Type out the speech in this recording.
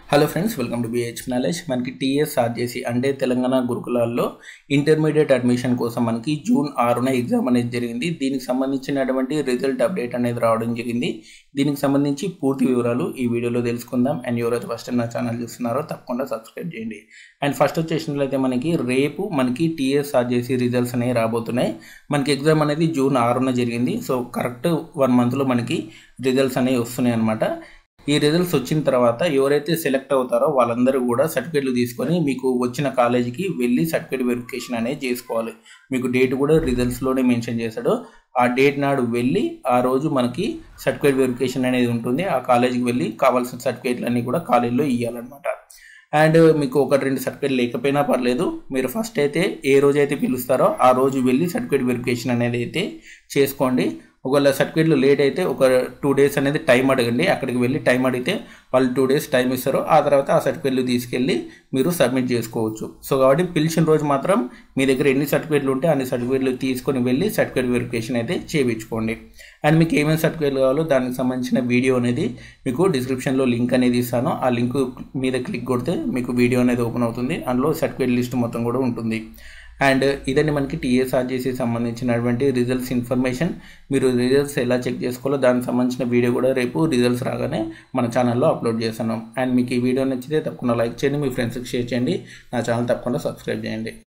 hello friends welcome to BH knowledge మనకి TS RJC అంటే తెలంగాణ గురుకులాల్లో ఇంటర్మీడియట్ అడ్మిషన్ కోసం మనకి జూన్ ఆరున ఎగ్జామ్ అనేది జరిగింది దీనికి సంబంధించినటువంటి రిజల్ట్ అప్డేట్ అనేది రావడం జరిగింది దీనికి సంబంధించి పూర్తి వివరాలు ఈ వీడియోలో తెలుసుకుందాం అండ్ ఎవరైతే ఫస్ట్ నా ఛానల్ చూస్తున్నారో తప్పకుండా సబ్స్క్రైబ్ చేయండి అండ్ ఫస్ట్ వచ్చేసినట్లయితే మనకి రేపు మనకి టీఎస్ ఆర్జేసి రిజల్ట్స్ అనేవి రాబోతున్నాయి మనకి ఎగ్జామ్ అనేది జూన్ ఆరున జరిగింది సో కరెక్ట్ వన్ మంత్లో మనకి రిజల్ట్స్ అనేవి వస్తున్నాయి అనమాట ఈ రిజల్ట్స్ వచ్చిన తర్వాత ఎవరైతే సెలెక్ట్ అవుతారో వాళ్ళందరూ కూడా సర్టిఫికేట్లు తీసుకొని మీకు వచ్చిన కాలేజీకి వెళ్ళి సర్టిఫికేట్ వెరిఫికేషన్ అనేది చేసుకోవాలి మీకు డేట్ కూడా రిజల్ట్స్లోనే మెన్షన్ చేశాడు ఆ డేట్ నాడు వెళ్ళి ఆ రోజు మనకి సర్టిఫికేట్ వెరిఫికేషన్ అనేది ఉంటుంది ఆ కాలేజీకి వెళ్ళి కావాల్సిన సర్టిఫికేట్లు అన్నీ కూడా కాలేజీలో ఇవ్వాలన్నమాట అండ్ మీకు ఒకటి రెండు సర్టిఫికేట్ లేకపోయినా పర్లేదు మీరు ఫస్ట్ అయితే ఏ రోజు అయితే పిలుస్తారో ఆ రోజు వెళ్ళి సర్టిఫికేట్ వెరిఫికేషన్ అనేది అయితే చేసుకోండి ఒకవేళ సర్టిఫికేట్లు లేట్ అయితే ఒక టూ డేస్ అనేది టైం అడగండి అక్కడికి వెళ్ళి టైం అడిగితే వాళ్ళు టూ డేస్ టైం ఇస్తారు ఆ తర్వాత ఆ సర్టిఫికేట్లు తీసుకెళ్ళి మీరు సబ్మిట్ చేసుకోవచ్చు సో కాబట్టి పిలిచిన రోజు మాత్రం మీ దగ్గర ఎన్ని సర్టిఫికేట్లు ఉంటే అన్ని సర్టిఫికేట్లు తీసుకొని వెళ్ళి సర్టిఫికేట్ వెరిఫికేషన్ అయితే చేయించుకోండి అండ్ మీకు ఏమేమి సర్టిఫికేట్లు కావాలో దానికి సంబంధించిన వీడియో అనేది మీకు డిస్క్రిప్షన్లో లింక్ అనేది ఇస్తాను ఆ లింక్ మీద క్లిక్ కొడితే మీకు వీడియో అనేది ఓపెన్ అవుతుంది అందులో సర్టిఫికేట్ లిస్ట్ మొత్తం కూడా ఉంటుంది అండ్ ఇదండి మనకి టీఎస్ఆర్జేసీ సంబంధించినటువంటి రిజల్ట్స్ ఇన్ఫర్మేషన్ మీరు రిజల్ట్స్ ఎలా చెక్ చేసుకోవాలో దానికి సంబంధించిన వీడియో కూడా రేపు రిజల్ట్స్ రాగానే మన ఛానల్లో అప్లోడ్ చేస్తున్నాం అండ్ మీకు ఈ వీడియో నచ్చితే తప్పకుండా లైక్ చేయండి మీ ఫ్రెండ్స్కి షేర్ చేయండి నా ఛానల్ తప్పకుండా సబ్స్క్రైబ్ చేయండి